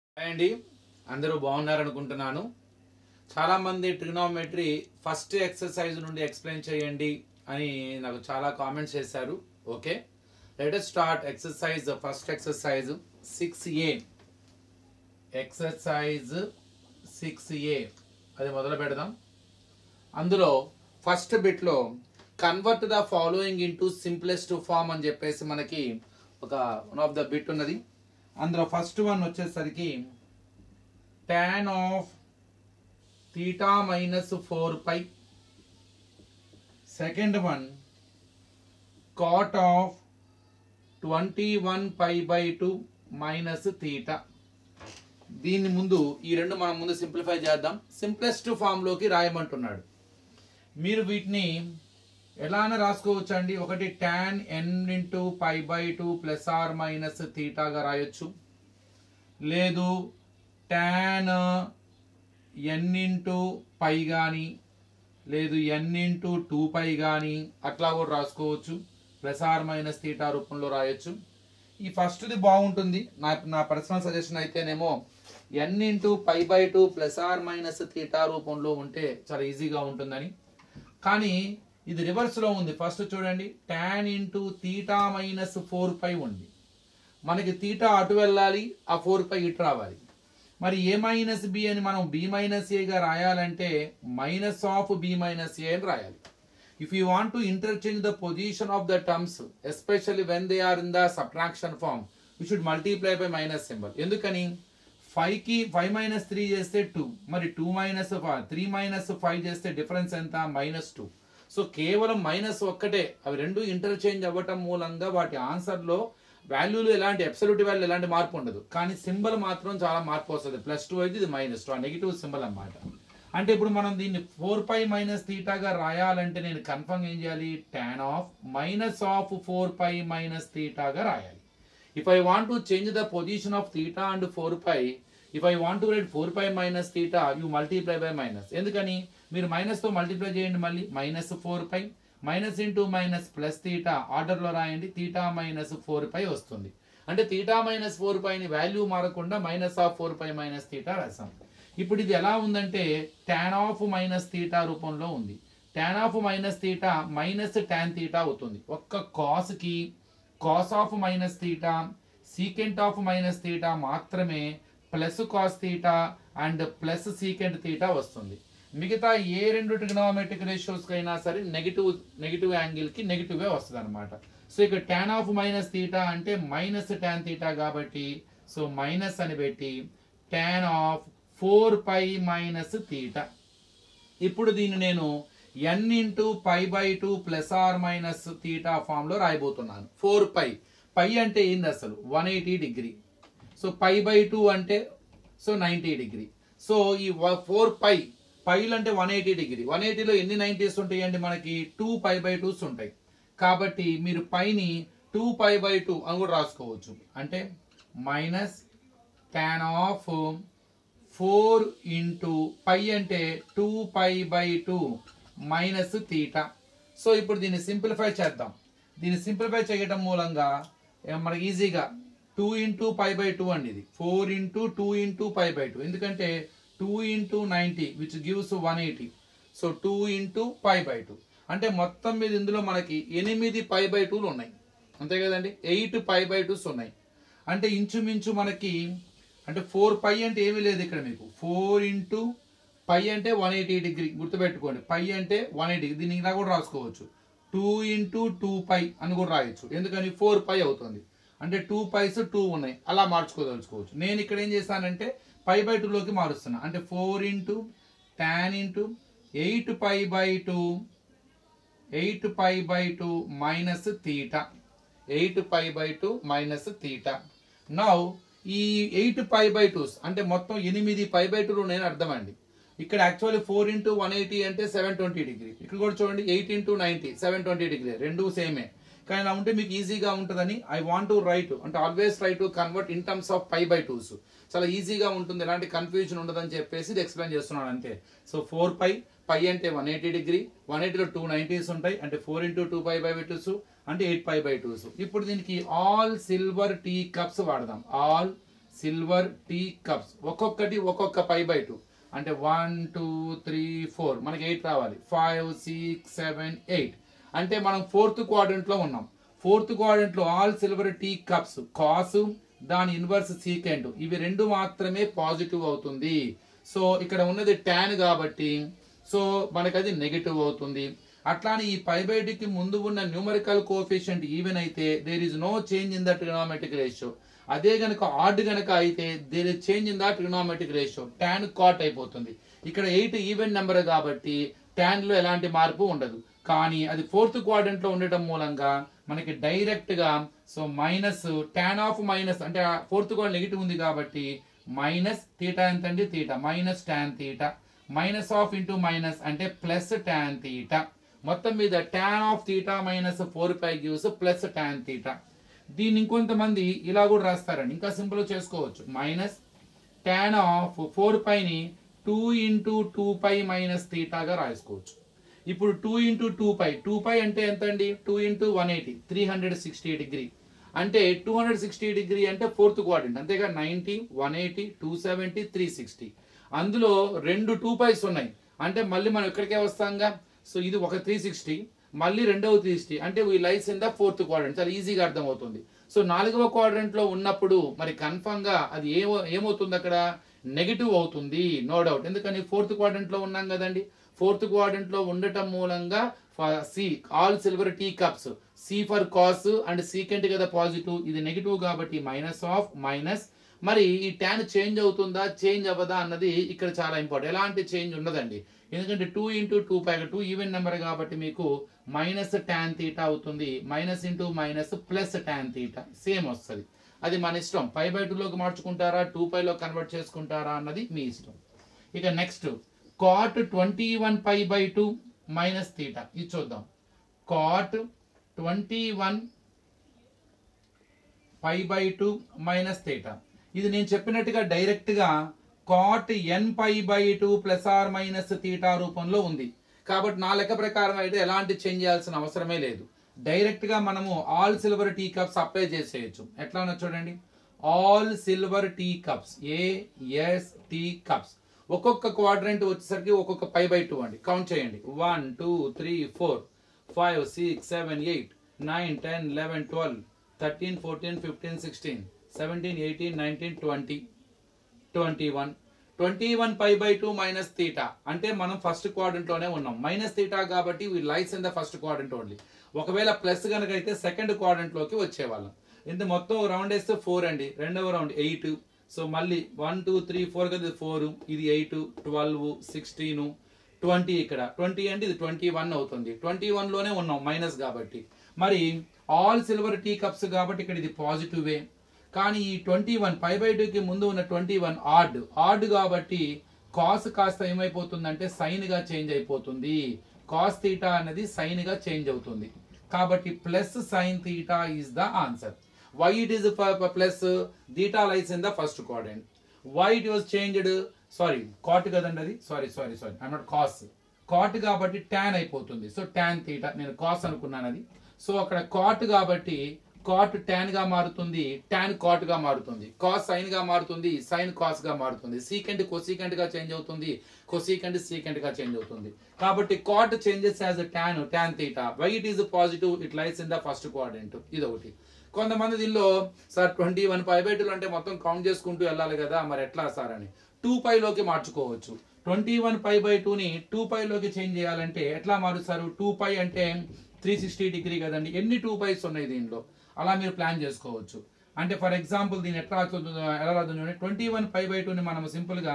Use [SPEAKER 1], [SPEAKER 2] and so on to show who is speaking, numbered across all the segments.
[SPEAKER 1] hi అండి అందరూ బాగున్నారు అనుకుంటున్నాను చాలా మంది ట్రిగ్నోమెట్రీ ఫస్ట్ ఎక్సర్సైజ్ నుండి ఎక్స్ప్లెయిన్ చేయండి అని నాకు చాలా కామెంట్స్ చేశారు okay let start exercise first exercise six A exercise six A అది మొదలు పెడదాం అందులో ఫస్ట్ బిట్లో convert the following into simplest form అని చెప్పేసి మనకి ఒక వన్ ఆఫ్ ద బిట్ ఉన్నది అందులో ఫస్ట్ వన్ వచ్చేసరికి tan of theta minus four pi second one cot of twenty one pi by two minus theta దీని ముందు ఈ రెండు మనం ముందు సింప్లిఫై చేద్దాం సింప్లెస్ట్ ఫామ్లోకి రాయమంటున్నాడు మీరు వీటిని ఎలానే రాసుకోవచ్చు అండి ఒకటి tan N into pi by two plus R minus థీటాగా రాయొచ్చు లేదు tan ఎన్ ఇంటూ పై కానీ లేదు ఎన్ ఇంటూ టూ పై కానీ అట్లా కూడా రాసుకోవచ్చు ప్లస్ ఆర్ మైనస్ థీటా రూపంలో రాయొచ్చు ఈ ఫస్ట్ది బాగుంటుంది నా నా పర్సనల్ సజెషన్ అయితేనేమో N into pi by two plus R minus theta రూపంలో ఉంటే చాలా ఈజీగా ఉంటుందని కానీ ఇది రివర్స్లో ఉంది ఫస్ట్ చూడండి tan into theta minus four pi ఉంది మనకి తీటా అటు వెళ్ళాలి ఆ ఫోర్ పై ఇటు రావాలి మరి ఏ మైనస్ బి అని మనం బి మైనస్ ఏగా రాయాలంటే minus of B minus A అని రాయాలి if you want to interchange the position of the terms especially when they are in the subtraction form you should multiply by minus symbol ఎందుకని five కి five minus three చేస్తే two మరి two minus three minus five చేస్తే difference ఎంత minus two so కేవలం minus ఒక్కటే అవి రెండు ఇంటర్చేంజ్ అవ్వటం మూలంగా వాటి ఆన్సర్లో వాల్యూలు ఎలాంటి అబ్సల్యూట్ వాల్యూ ఎలాంటి మార్పు ఉండదు కానీ సింబల్ మాత్రం చాలా మార్పు వస్తుంది ప్లస్ టూ అయితే ఇది మైనస్ టూ ఆ నెగిటివ్ సింబల్ అన్నమాట అంటే ఇప్పుడు మనం దీన్ని ఫోర్ పై మైనస్ థీటాగా రాయాలంటే నేను కన్ఫర్మ్ ఏం చేయాలి tan of minus of four pi minus థీటాగా రాయాలి if I want to change the position of theta and four pi if I want to write four pi minus theta you multiply by minus ఎందుకని మీరు minus తో multiply చేయండి మళ్ళీ minus four pi minus into minus plus theta ఆర్డర్లో రాయండి theta minus four pi వస్తుంది అంటే theta minus four పైని వాల్యూ మారకుండా minus of four pi minus theta రాసాం ఇప్పుడు ఇది ఎలా ఉందంటే టాన్ ఆఫ్ మైనస్ తీటా రూపంలో ఉంది tan of minus theta minus tan theta అవుతుంది ఒక్క కాస్కి cos of minus theta secant of minus theta మాత్రమే plus cos theta and plus secant theta వస్తుంది మిగతా ఏ రెండు ట్రిగ్నోమెట్రిక్ రేషియోస్ అయినా సరే నెగిటివ్ నెగిటివ్ యాంగిల్ కి నెగిటివ్ వస్తుంది అనమాట సో ఇక్కడ టాన్ ఆఫ్ మైనస్ తీటా అంటే మైనస్ టాన్ తీటా కాబట్టి సో మైనస్ అని పెట్టి tan of four pi minus theta ఇప్పుడు దీన్ని నేను ఎన్ into pi by two plus R minus theta form లో రాయబోతున్నాను ఫోర్ పై పై అంటే ఏంది అసలు one eighty degree so pi by two అంటే సో నైంటీ డిగ్రీ సో ఈ ఫోర్ పై పైలు అంటే వన్ ఎయిటీ డిగ్రీ వన్ ఎయిటీలో ఎన్ని నైంటీస్ ఉంటాయండి మనకి టూ పై బై టూస్ ఉంటాయి కాబట్టి మీరు పైని టూ పై బై టూ అని కూడా రాసుకోవచ్చు అంటే minus tan of four into pi అంటే two pi by two minus theta so ఇప్పుడు దీన్ని సింప్లిఫై చేద్దాం దీన్ని సింప్లిఫై చేయడం మూలంగా ఏ, మనకి ఈజీగా two into pi by two అండి ఇది four into two into pi by two ఎందుకంటే two into ninety which gives one eighty so two into pi by two అంటే మొత్తం మీద ఇందులో మనకి ఎనిమిది పై బై టూలు ఉన్నాయి అంతే కదండి ఎయిట్ పై బై టూస్ ఉన్నాయి అంటే ఇంచుమించు మనకి అంటే ఫోర్ పై అంటే ఏమీ లేదు ఇక్కడ మీకు ఫోర్ ఇంటూ పై అంటే వన్ ఎయిటీ డిగ్రీ గుర్తుపెట్టుకోండి పై అంటే వన్ ఎయిటీ దీన్ని ఇలా కూడా రాసుకోవచ్చు టూ ఇంటూ టూ పై అని కూడా రాయొచ్చు ఎందుకని ఫోర్ పై అవుతుంది అంటే టూ పైస్ టూ ఉన్నాయి అలా మార్చుకోదలుచుకోవచ్చు నేను ఇక్కడ ఏం చేశానంటే పై బై టూలోకి మారుస్తున్నా అంటే four into tan into eight pi by two eight pi by two minus theta eight pi by two minus theta now ఈ ఎయిట్ పై బై టూస్ అంటే మొత్తం ఎనిమిది పై బై టూలు నేను అర్థం అండి ఇక్కడ actually four into one eighty అంటే seven twenty degree ఇక్కడ కూడా చూడండి eight into ninety seven twenty degree రెండు సేమే కానీ ఇలా ఉంటే మీకు ఈజీగా ఉంటుందని ఐ వాంట్ టు రైట్ అంటే always try to convert in terms of pi by twos చాలా ఈజీగా ఉంటుంది ఎలాంటి కన్ఫ్యూజన్ ఉండదని చెప్పేసి ఇది ఎక్స్ప్లెయిన్ చేస్తున్నాను అంతే సో ఫోర్ పై పై అంటే వన్ ఎయిటీ డిగ్రీ వన్ ఎయిటీలో టూ నైంటీస్ ఉంటాయి అంటే four into two pi by twos అంటే ఎయిట్ పై బై టూస్ ఇప్పుడు దీనికి ఆల్ సిల్వర్ టీ కప్స్ వాడదాం ఆల్ సిల్వర్ టీ కప్స్ ఒక్కొక్కటి ఒక్కొక్క పై బై టూ అంటే వన్ టూ త్రీ ఫోర్ మనకి ఎయిట్ రావాలి ఫైవ్ సిక్స్ సెవెన్ ఎయిట్ అంటే మనం ఫోర్త్ క్వాడ్రంట్ లో ఉన్నాం ఫోర్త్ క్వాడ్రంట్ లో all silver tea cups cos దాని ఇన్వర్స్ సీకెంట్ ఇవి రెండు మాత్రమే పాజిటివ్ అవుతుంది సో ఇక్కడ ఉన్నది ట్యాన్ కాబట్టి సో మనకి అది నెగిటివ్ అవుతుంది అట్లానే ఈ పై బయటికి ముందు ఉన్న న్యూమరికల్ కోఎఫిషియంట్ ఈవెన్ అయితే there is no change in the trigonometric ratio అదే గనక ఆడ్ గనక అయితే there is change in the trigonometric ratio tan cot అయిపోతుంది ఇక్కడ ఎయిట్ ఈవెన్ నెంబర్ కాబట్టి ట్యాన్ లో ఎలాంటి మార్పు ఉండదు కానీ అది ఫోర్త్ క్వాడ్రంట్ లో ఉండటం మూలంగా మనకి డైరెక్ట్ గా so minus tan of minus అంటే ఫోర్త్ క్వాడ్రంట్ నెగిటివ్ ఉంది కాబట్టి మైనస్ తీటా ఎంత అండి theta minus tan theta minus of into minus అంటే ప్లస్ ట్యాన్ తీటా మొత్తం మీద tan of theta minus four pi gives plus tan theta దీన్ని ఇంకొంతమంది ఇలా కూడా రాస్తారండి ఇంకా సింపుల్ చేసుకోవచ్చు మైనస్ ట్యాన్ ఆఫ్ ఫోర్ పైని two into two pi minus తీటాగా రాసుకోవచ్చు ఇప్పుడు two into two pi two pi అంటే ఎంత అండి two into one eighty three hundred sixty degree అంటే టూ హండ్రెడ్ సిక్స్టీ డిగ్రీ అంటే ఫోర్త్ క్వాడ్రంట్ అంతేగా ninety one eighty two seventy three sixty అందులో రెండు టూ పైస్ ఉన్నాయి అంటే మళ్ళీ మనం ఇక్కడికే వస్తాంగా సో ఇది ఒక త్రీ సిక్స్టీ మళ్ళీ రెండవ త్రీ సిక్స్టీ అంటే we lies in the fourth quadrant చాలా ఈజీగా అర్థమవుతుంది సో నాలుగవ క్వాడ్రంట్ లో ఉన్నప్పుడు మరి కన్ఫర్మ్ గా అది ఏమో ఏమవుతుంది అక్కడ నెగిటివ్ అవుతుంది నో డౌట్ ఎందుకని ఫోర్త్ క్వాడ్రంట్ లో ఉన్నాం కదండి ఫోర్త్ క్వాడ్రంట్ లో ఉండటం మూలంగా C all silver tea cups C for cos and secant కదా పాజిటివ్ ఇది నెగిటివ్ కాబట్టి మైనస్ ఆఫ్ మైనస్ మరి ఈ ట్యాన్ చేంజ్ అవుతుందా చేంజ్ అవ్వదా అన్నది ఇక్కడ చాలా ఇంపార్టెంట్ ఎలాంటి చేంజ్ ఉండదండి ఎందుకంటే టూ ఇంటూ టూ పైగా టూ ఈవెన్ నెంబర్ కాబట్టి మీకు మైనస్ ట్యాన్ తీటా అవుతుంది minus into minus plus tan theta same వస్తుంది అది మన ఇష్టం పై బై టూలోకి మార్చుకుంటారా టూ పైలో కన్వర్ట్ చేసుకుంటారా అన్నది మీ ఇష్టం ఇక next cot twenty one pi by two minus theta ఇది చూద్దాం cot twenty one pi by two minus theta ఇది నేను చెప్పినట్టుగా డైరెక్ట్ గా cot n pi by two plus R minus theta రూపంలో ఉంది కాబట్టి నా లెక్క ప్రకారం అయితే ఎలాంటి చేంజ్ చేయాల్సిన అవసరమే లేదు డైరెక్ట్ గా మనము all silver tea cups apply చేసేయచ్చు ఎట్లా ఉన్నా చూడండి all silver tea cups A S T cups ఒక్కొక్క క్వాడ్రంట్ వచ్చేసరికి ఒక్కొక్క పై బై టూ అండి కౌంట్ చేయండి one two three four five six seven eight nine ten eleven twelve thirteen fourteen fifteen sixteen seventeen eighteen nineteen twenty twenty one twenty one pi by two minus theta అంటే మనం first quadrant లోనే ఉన్నాం minus theta కాబట్టి వి లైస్ in the first quadrant only ఒకవేళ plus కనుక అయితే second quadrant లోకి వచ్చేవాళ్ళం ఇంత మొత్తం రౌండ్ వేస్తే ఫోర్ అండి రెండవ రౌండ్ ఎయిట్ సో మళ్ళీ వన్ టూ త్రీ ఫోర్ కదా ఫోర్ ఇది ఎయిట్ ట్వెల్వ్ సిక్స్టీన్ ట్వంటీ ఇక్కడ ట్వంటీ అంటే ఇది ట్వంటీ వన్ అవుతుంది ట్వంటీ వన్ లోనే ఉన్నాం మైనస్ కాబట్టి మరి ఆల్ సిల్వర్ టీ కప్స్ కాబట్టి ఇక్కడ ఇది పాజిటివే కానీ ఈ ట్వంటీ వన్ పై బై కి ముందు ఉన్న ట్వంటీ వన్ ఆడ్ ఆడ్ కాబట్టి కాస్ కాస్త ఏమైపోతుందంటే సైన్ గా చేంజ్ అయిపోతుంది కాస్ తీటా అనేది సైన్ గా చేంజ్ అవుతుంది కాబట్టి plus sine theta is the answer why it is plus theta lies in the first quadrant why it was changed sorry cot కదండి అది sorry sorry sorry I not cos cot కాబట్టి tan అయిపోతుంది so tan theta నేను cos అనుకున్నాను అది so అక్కడ cot కాబట్టి cot tan గా మారుతుంది ట్యాన్ కాట్ గా మారుతుంది కాస్ సైన్ గా మారుతుంది సైన్ కాస్ గా మారుతుంది సీకెంట్ కొసీకెంట్ గా చేంజ్ అవుతుంది కొసీకెంట్ సీకెంట్ గా చేంజ్ అవుతుంది కాబట్టి cot changes as tan tan theta why it is positive it lies in the first quadrant ఇది ఒకటి కొంతమంది దీనిలో sir twenty one pi by అంటే మొత్తం కౌంట్ చేసుకుంటూ వెళ్ళాలి కదా మరి ఎట్లా సార్ అని టూ పైలోకి మార్చుకోవచ్చు ట్వంటీ వన్ పై బై టూని టూ పైలోకి చేంజ్ చేయాలంటే ఎట్లా మారుస్తారు టూ పై అంటే త్రీ సిక్స్టీ డిగ్రీ కదండి ఎన్ని టూ పైస్ ఉన్నాయి దీనిలో అలా మీరు ప్లాన్ చేసుకోవచ్చు అంటే ఫర్ ఎగ్జాంపుల్ దీన్ని ఎట్లా రాస్తుందో ఎలా రాదు ట్వంటీ వన్ పై బై టూని మనం సింపుల్గా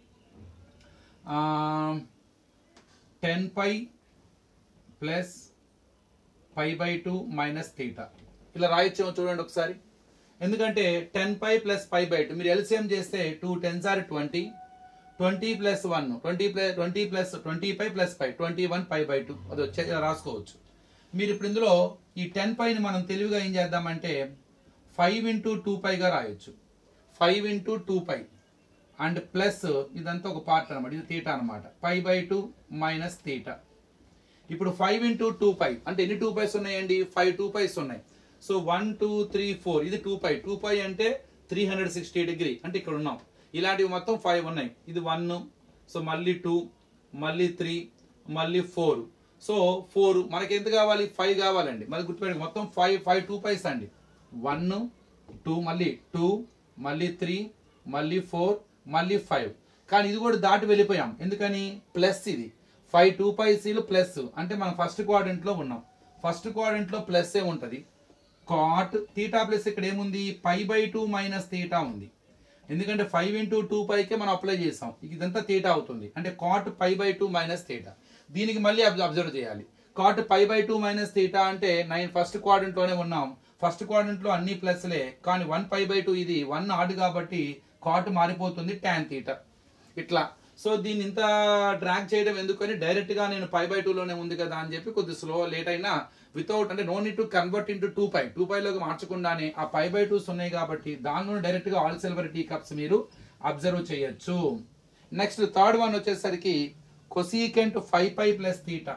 [SPEAKER 1] ten pi plus pi by two minus theta ఇలా రాయొచ్చేమో చూడండి ఒకసారి ఎందుకంటే ten pi plus pi by two మీరు ఎల్సిఎం చేస్తే two tens or twenty twenty plus one twenty plus twenty plus twenty pi plus five twenty one pi by two అది వచ్చే ఇలా రాసుకోవచ్చు మీరు ఇప్పుడు ఇందులో ఈ టెన్ పైని మనం తెలివిగా ఏం చేద్దామంటే ఫైవ్ ఇంటూ టూ పైగా రాయొచ్చు five into two pi and plus ఇదంతా ఒక పార్ట్ అనమాట ఇది తీటా అనమాట pi by two minus theta ఇప్పుడు ఫైవ్ ఇంటూ టూ పై అంటే ఎన్ని టూ పైస్ ఉన్నాయండి ఫైవ్ టూ పైస్ ఉన్నాయి so one two three four ఇది టూ పై టూ పై అంటే త్రీ హండ్రెడ్ సిక్స్టీ డిగ్రీ అంటే ఇక్కడ ఉన్నాం ఇలాంటివి మొత్తం ఫైవ్ ఉన్నాయి ఇది వన్ సో మళ్ళీ టూ మళ్ళీ త్రీ మళ్ళీ ఫోర్ సో ఫోర్ మనకి ఎంత కావాలి ఫైవ్ కావాలండి మళ్ళీ గుర్తుపెట్టండి మొత్తం ఫైవ్ ఫైవ్ టూ పైస్ అండి వన్ టూ మళ్ళీ టూ మళ్ళీ త్రీ మళ్ళీ ఫోర్ మళ్ళీ ఫైవ్ కానీ ఇది కూడా దాటి వెళ్ళిపోయాం ఎందుకని ప్లస్ ఇది ఫైవ్ టూ పైసీలు ప్లస్ అంటే మనం ఫస్ట్ క్వాడ్రంట్ లో ఉన్నాం ఫస్ట్ క్వాడ్రంట్ లో ప్లస్ ఏ ఉంటది కాట్ తీటా ప్లస్ ఇక్కడ ఏముంది pi by two minus theta ఉంది ఎందుకంటే ఫైవ్ ఇంటూ టూ పైకే మనం అప్లై చేసాం ఇదంతా తీటా అవుతుంది అంటే cot pi by two minus theta దీనికి మళ్ళీ అబ్జర్వ్ చేయాలి cot pi by two minus theta అంటే నైన్ ఫస్ట్ క్వాడ్రంట్ లోనే ఉన్నాం ఫస్ట్ క్వాడ్రంట్ లో అన్ని ప్లస్లే కానీ వన్ పై బై టూ ఇది వన్ ఆడ్ కాబట్టి కాట్ మారిపోతుంది ట్యాన్ తీటా ఇట్లా సో దీన్ని ఇంత డ్రాగ్ చేయడం ఎందుకని డైరెక్ట్ గా నేను పై బై లోనే ఉంది కదా అని చెప్పి కొద్ది స్లో లేట్ అయినా వితౌట్ అంటే no need to convert into two pi two లోకి మార్చకుండానే ఆ పై బై టూస్ ఉన్నాయి కాబట్టి దానిలో డైరెక్ట్ గా ఆల్ సిల్వర్ టీ కప్స్ మీరు అబ్జర్వ్ చేయొచ్చు నెక్స్ట్ థర్డ్ వన్ వచ్చేసరికి cosecant five pi plus theta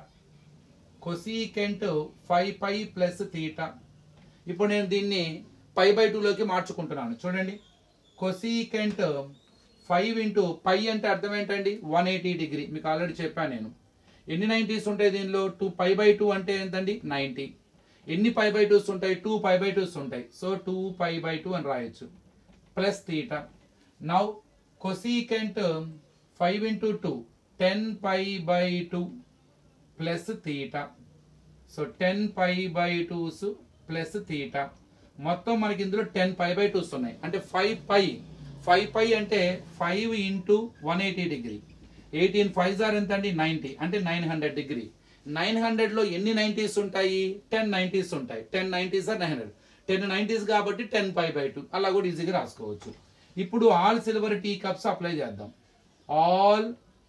[SPEAKER 1] cosecant five pi plus theta ఇప్పుడు నేను దీన్ని పై బై లోకి మార్చుకుంటున్నాను చూడండి కొసీకెంట్ ఫైవ్ ఇంటూ పై అంటే అర్థం ఏంటండి వన్ ఎయిటీ డిగ్రీ మీకు ఆల్రెడీ చెప్పాను నేను ఎన్ని నైంటీస్ ఉంటాయి దీనిలో టూ పై బై టూ అంటే ఎంతండి నైంటీ ఎన్ని పై బై టూస్ ఉంటాయి టూ పై బై టూస్ ఉంటాయి so two pi by two అని రాయొచ్చు plus theta now cosecant five into two ten pi by two plus theta so ten pi by twos plus theta మొత్తం మనకి ఇందులో ten pi by twos ఉన్నాయి అంటే five pi five pi అంటే five into one eighty degree eighteen five జార్ ఎంత అండి ninety అంటే nine hundred degree nine hundred లో ఎన్ని నైన్టీస్ ఉంటాయి టెన్ నైన్టీస్ ఉంటాయి ten nineties or nine hundred ten nineties కాబట్టి టెన్ పై బై టూ అలా కూడా ఈజీగా రాసుకోవచ్చు ఇప్పుడు all silver tea cups apply చేద్దాం ఆల్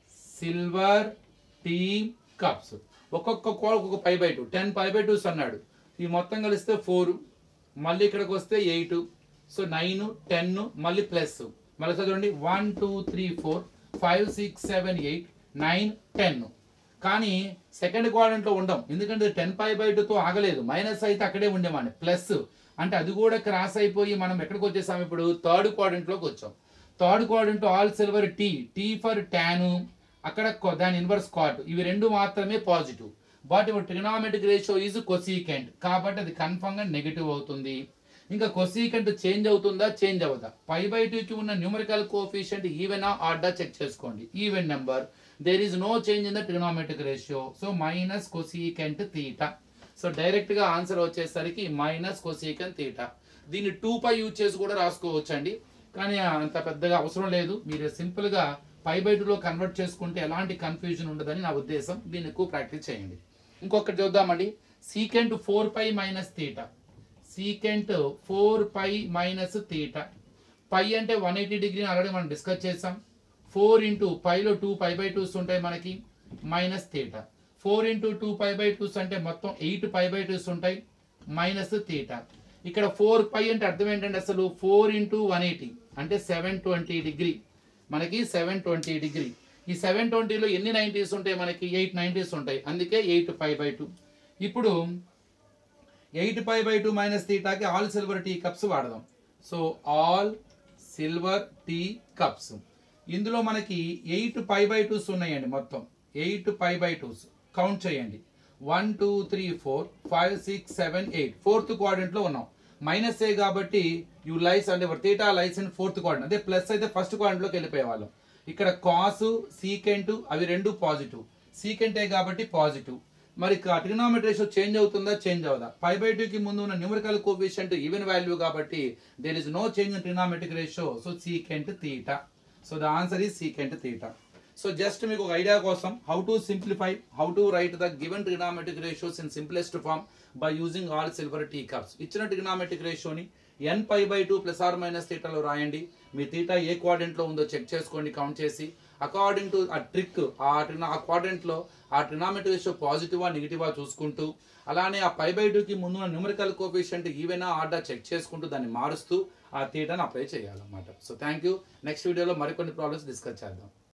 [SPEAKER 1] సిల్వర్ టీ కప్స్ ఒక్కొక్క కోడ ఒక్కొక్క pi by two ten pi by twos అన్నాడు ఈ మొత్తం కలిస్తే ఫోర్ మళ్ళీ ఇక్కడికి వస్తే ఎయిట్ సో నైన్ టెన్ మళ్ళీ ప్లస్ మళ్ళీ చదవండి one two three four five six seven eight nine ten కానీ సెకండ్ క్వాడ్రంట్ లో ఉండం ఎందుకంటే టెన్ పై బై తో ఆగలేదు మైనస్ అయితే అక్కడే ఉండేవాడిని ప్లస్ అంటే అది కూడా క్రాస్ అయిపోయి మనం ఎక్కడికి వచ్చేసాం ఇప్పుడు థర్డ్ క్వాడ్రంట్ లోకి వచ్చాం third quadrant all silver tea tea for tan అక్కడ కొ- దాని ఇన్వర్స్ కాట్ ఇవి రెండు మాత్రమే పాజిటివ్ బట్ ఇప్పుడు ట్రిగనామెట్రిక్ రేషియో ఈజ్ కొసీకెంట్ కాబట్టి అది కన్ఫర్మ్ గా నెగిటివ్ అవుతుంది ఇంకా కొసీకెంట్ చేంజ్ అవుతుందా చేంజ్ అవుదా పై బై కి ఉన్న numerical coefficient even order check చేసుకోండి even number there is no change in the trigonometric ratio so minus cosecant theta so direct గా ఆన్సర్ వచ్చేసరికి మైనస్ కొసీకెంట్ తీటా దీన్ని టూ పై యూజ్ చేసి కూడా రాసుకోవచ్చండి కానీ అంత పెద్దగా అవసరం లేదు మీరు సింపుల్ గా పై బై లో కన్వర్ట్ చేసుకుంటే ఎలాంటి కన్ఫ్యూజన్ ఉండదని నా ఉద్దేశం దీన్ని ఎక్కువ ప్రాక్టీస్ చేయండి ఇంకొకటి చూద్దామండి secant four pi minus theta secant four pi minus theta pi అంటే వన్ ఎయిటీ డిగ్రీ ఆల్రెడీ మనం డిస్కస్ చేసాం ఫోర్ ఇంటూ పైలో టూ పై బై టూస్ ఉంటాయి మనకి minus theta four into two pi by twos అంటే మొత్తం ఎయిట్ పై బై టూస్ ఉంటాయి minus theta ఇక్కడ ఫోర్ పై అంటే అర్థం ఏంటంటే అసలు ఫోర్ ఇంటూ వన్ ఎయిటీ అంటే సెవెన్ ట్వంటీ డిగ్రీ మనకి సెవెన్ ట్వంటీ డిగ్రీ ఈ సెవెన్ ట్వంటీలో ఎన్ని నైంటీస్ ఉంటాయి మనకి ఎయిట్ నైంటీస్ ఉంటాయి అందుకే ఎయిట్ ఫైవ్ బై టూ ఇప్పుడు eight five by two minus తీటాకి ఆల్ సిల్వర్ టీ కప్స్ వాడదాం so all silver tea cups ఇందులో మనకి ఎయిట్ ఫైవ్ బై టూస్ ఉన్నాయండి మొత్తం eight five by twos count చేయండి one two three four five six seven eight fourth quadrant లో ఉన్నాం minus ఏ కాబట్టి యూ లైస్ అంటే theta lies in fourth quadrant అదే ప్లస్ అయితే ఫస్ట్ క్వాడ్రంట్ లోకి వెళ్ళిపోయే వాళ్ళం ఇక్కడ కాస్ సీకెంట్ అవి రెండు పాజిటివ్ సీకెంట్ ఏ కాబట్టి పాజిటివ్ మరి ట్రిగనామెట్రీ రేషియో చేంజ్ అవుతుందా చేంజ్ అవుదా పై బై టూ కి ముందు ఉన్న న్యూమరికల్ కోఫిషియంట్ ఈవెన్ వాల్యూ కాబట్టి there is no change in trigonometric ratio so secant theta so the answer is secant theta so just మీకు ఒక ఐడియా కోసం how to simplify how to write the given trigonometric ratios in simplest form by using all silver tea cups ఇచ్చిన ట్రిగనామెట్రిక్ రేషియోని n pi by two plus R minus తీటాలో రాయండి మీ theta ఏ quadrant లో ఉందో చెక్ చేసుకోండి కౌంట్ చేసి అకార్డింగ్ టు ఆ ట్రిక్ ఆ ట్రినా ఆ క్వాడ్రెంట్ లో ఆ ట్రినామెట్రిక్ రేషియో పాజిటివా నెగిటివా చూసుకుంటూ అలానే ఆ పై బై కి ముందున్న న్యూమరికల్ కోఫిషియంట్ ఈవెనా ఆర్డర్ చెక్ చేసుకుంటూ దాన్ని మారుస్తూ ఆ తీటాను అప్లై చేయాలన్నమాట సో థ్యాంక్ యూ నెక్స్ట్ వీడియోలో మరికొన్ని ప్రాబ్లమ్స్ డిస్కస్ చేద్దాం